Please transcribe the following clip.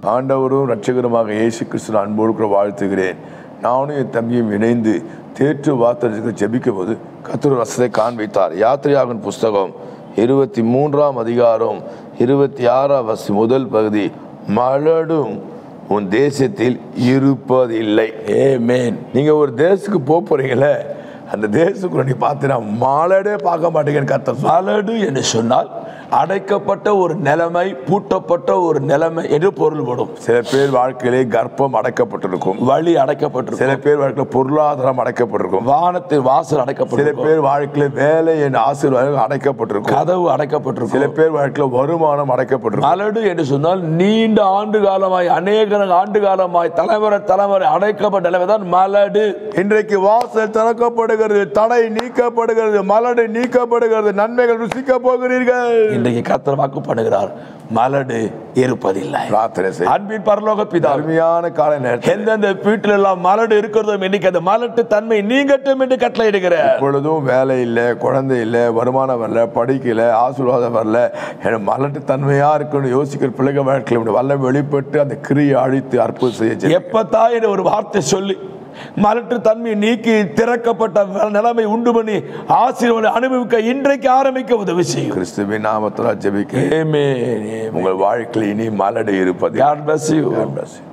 ஆண்டவரும் ரட்சகருமாக இயேசு கிறிஸ்து அன்போடு கூட வாழ்த்துகிறேன் நானும் என் தம்பியும் இணைந்து தேற்று வார்த்தை ஜெபிக்கும் போது கத்தர் வசத்தை காண்பித்தார் யாத்திரையாவின் புஸ்தகம் இருபத்தி மூன்றாம் அதிகாரம் இருபத்தி ஆறாம் வசி முதல் பகுதி மலடும் உன் தேசத்தில் இருப்பதில்லை Amen. நீங்க ஒரு தேசத்துக்கு போக போறீங்களே அந்த தேசத்துக்குள்ள நீ பார்த்தீங்கன்னா மாலடே பார்க்க மாட்டேங்கன்னு கத்த மலடு என்று சொன்னால் அடைக்கப்பட்ட ஒரு நிலைமை பூட்டப்பட்ட ஒரு நிலைமை என்று பொருள்படும் சில பேர் வாழ்க்கையிலே கர்ப்பம் அடைக்கப்பட்டிருக்கும் வழி அடைக்கப்பட்டிருக்கும் சில பேர் வாழ்க்கையில பொருளாதாரம் அடைக்கப்பட்டிருக்கும் வானத்தின் வாசல் சில அடைக்கப்பட்டிருக்கும் பேர் வாழ்க்கையில வேலை என் ஆசீர்வாதம் அடைக்கப்பட்டிருக்கும் கதவு சில அடைக்கப்பட்டிருக்கும் பேர் வாழ்க்கையில வருமானம் அடைக்கப்பட்டிருக்கும் மலடு என்று சொன்னால் நீண்ட ஆண்டு காலமாய் அநேக ஆண்டு காலமாய் தலைமுறை தலைமுறை அடைக்கப்பட்ட நிலைமை தான் மலடு இன்றைக்கு வாசல் திறக்கப்படுகிறது தடை நீக்கப்படுகிறது மலடு நீக்கப்படுகிறது நன்மைகள் ருசிக்க போகிறீர்கள் இன்றைக்கு கத்தர் வாக்கு பண்ணுகிறார் மலடு இருப்பதில்லை பிரார்த்தனை செய் அன்பின் பரலோக பிதா அருமையான காலை நேரத்தில் எந்தெந்த வீட்டில் எல்லாம் மலடு இருக்கிறதோ இன்னைக்கு அந்த மலட்டு தன்மை நீங்கட்டும் என்று கட்டளை இப்பொழுதும் வேலை இல்லை குழந்தை இல்லை வருமானம் வரல படிக்கல ஆசீர்வாதம் வரல எனக்கு மலட்டு தன்மையா இருக்குன்னு யோசிக்கிற பிள்ளைங்க வாழ்க்கையில் இப்படி வல்லம் வெளிப்பட்டு அந்த கிரியை அழித்து அற்புதம் செய்ய செய்ய. எப்பத்தான் என்று ஒரு வார்த்தை சொல்லி மலட்டு தன்மையை நீக்கி திறக்கப்பட்ட நிலைமை உண்டு பண்ணி ஆசீர்வாதம் அனுபவிக்க இன்றைக்கு ஆரம்பிக்க உதவி செய்யும் கிறிஸ்துவின் நாமத்தில் ஜெபிக்கிறேன் Amen. Amen. உங்கள் வாழ்க்கையில் இனி மலடு இருப்பது God bless you. God bless you.